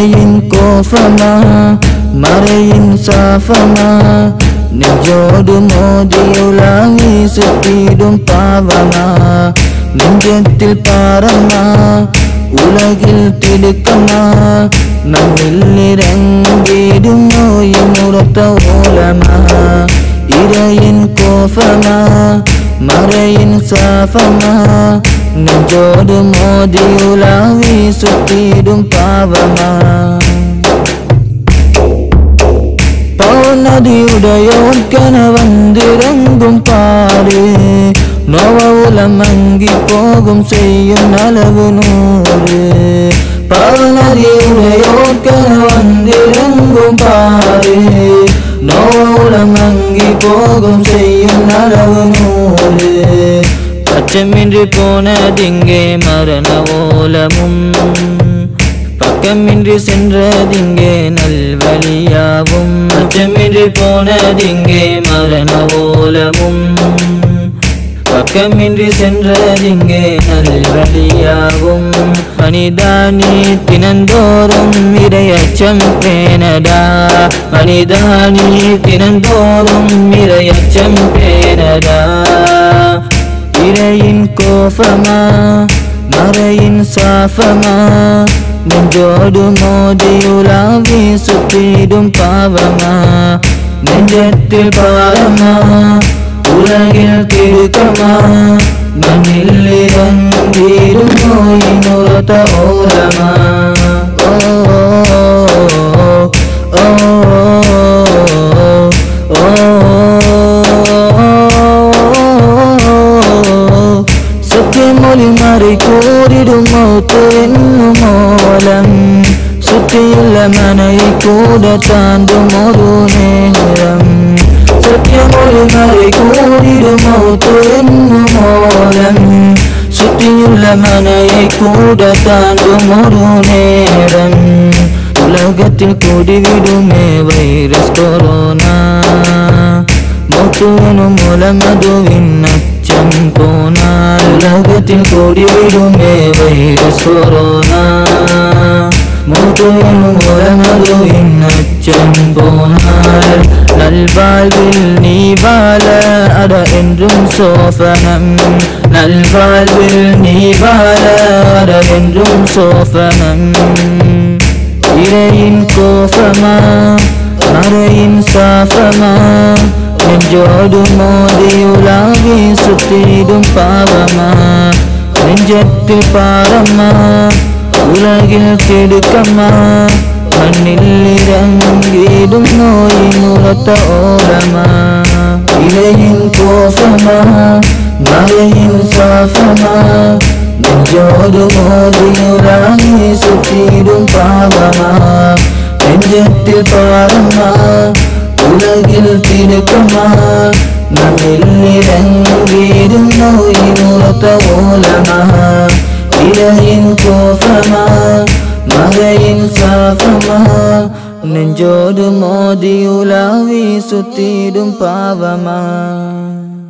இரையின் கோபமா மறையின் சாபமா நெஞ்சோடு மோதி உலாவி சுற்றிடும் பாவமா நெஞ்சத்தில் பாரமா உலகில் திடுக்கமா நம்மில் இறங்கிடும் நோய் முறத்த ஓலமா இறையின் கோபமா மறையின் சாபமா நெஞ்சோடு மோதி உலாவி சுற்றிடும் பாவமா பவநதியுடையோர்க்கென வந்திறங்கும் பாரு நோவவுலம் மங்கி போகும் செய்யும் அளவு நூறு பவநதியுடையோர்க்கென வந்திறங்கும் பாரு நோவவுலம் மங்கி போகும் செய்யும் அளவு நூறு அச்சமின்றி போனதிங்கே மரண ஓலமும் பக்கமின்றி சென்றதிங்கே நல்வழியாவும் அச்சமின்றி போனதிங்கே மரண ஓலமும் பக்கமின்றி சென்றதிங்கே நல்வழியாகும் மனிதானி தினந்தோறும் இரையச்சம் பேனடா மனிதானி தினந்தோறும் இரையச்சம் பேனடா இறையின் கோபமா மறையின் சாபமா நெஞ்சோடு மோதி உலாவி சுற்றிடும் பாவமா நெஞ்சத்தில் பாரமா உலகில் திருக்கமா மண்ணில் இறங்கிடும் நோயின் உரத்த ஓரமா ஓ ஓ ஓ சத்தியமொழி மறை கூறிடும் மௌத்து என்னும் மூலம் சுற்றியுள்ள மனையை கூட தாண்டும் ஒரு நேரம் சத்தியமொழி மறை கூறிடும் மௌத்து என்னும் மூலம் சுற்றியுள்ள மனையை கூட தாண்டும் ஒரு நேரம் உலகத்தில் கூடிவிடுமே வைரஸ் கொரோனா மௌத்து எனும் மூலம் அதுவின் அச்சம் போனால் உலகத்தில் கூடிவிடுமே வைரஸ் கொரோனா மௌத்து எனும் மூலம் அதுவின் அச்சம் போனால் நல்வாழ்வில் நீ வாழ அட என்றும் சோபனம் நல்வாழ்வில் நீ வாழ அட என்றும் சோபனம் இறையின் கோபமா மறையின் சாபமா நெஞ்சோடு மோதி உலாவி சுற்றிடும் பாவமா நெஞ்சத்தில் பாரமா உலகில் கெடுக்கமா மண்ணில் இறங்கிடும் நோயின் உரத்த ஓரமா இலையின் கோபமா மலையின் சாபமா நெஞ்சோடு மோதியுறாங்கி சுற்றிடும் பாவமா நெஞ்சத்தில் பாரமா உலகில் திருக்கமா நம்மில் இறங்கிடும் நோயின் உரத்த ஓலமா இலையின் கோபமா மகையின் சாபமா நெஞ்சோடு மோதி உலாவி சுத்திடும் பாவமா